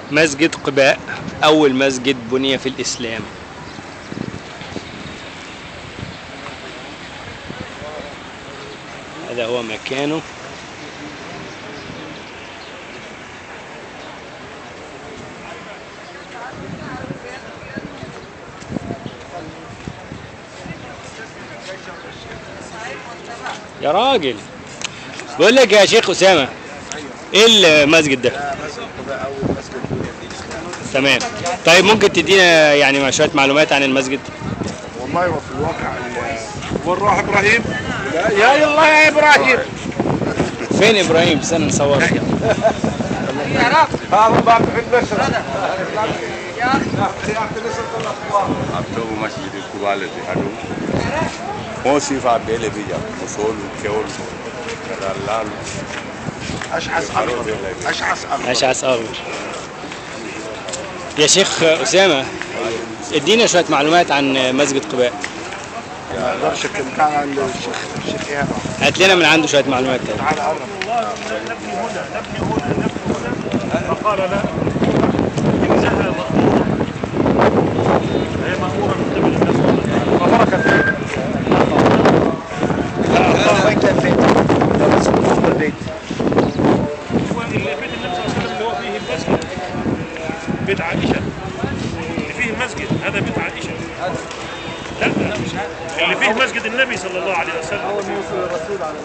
مسجد قباء أول مسجد بني في الإسلام هذا هو مكانه يا راجل بقول لك يا شيخ أسامة ايه المسجد ده؟ مسجد قباء اول مسجد بني في الاسلام تمام طيب ممكن تدينا يعني شوية معلومات عن المسجد والله وفي الواقع ال- وين راح ابراهيم؟ لا يا الله يا ابراهيم فين ابراهيم استنى نصور هذا باب في المسجد abdou masjidi kubale ti adu mo sifa bele bija musolu kewol kada lalu اشعث اغبر اشعث اغبر اشعث اغبر يا شيخ اسامه ادينا شويه معلومات عن مسجد قباء ما اقدرش كان كان عند الشيخ الشيخ ايهاب هات لنا من عنده شويه معلومات تاني تعال قرب فقال لا انزلها مأمورة هي مأمورة من قبل الناس فبركت وين كان بيت؟ ده اسمه البيت هو اللي بيت النبي صلى الله عليه وسلم اللي هو فيه المسجد بيت عائشة اللي فيه المسجد هذا بيت عائشة لا اللي فيه مسجد النبي صلى الله عليه وسلم أول ما وصل الرسول عليه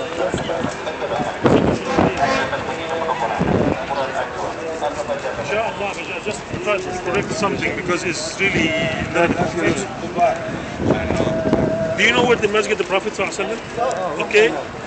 إن شاء الله but I just try to correct something because it's really not Do you know where the masjid the Prophet صلى الله عليه وسلم? Okay.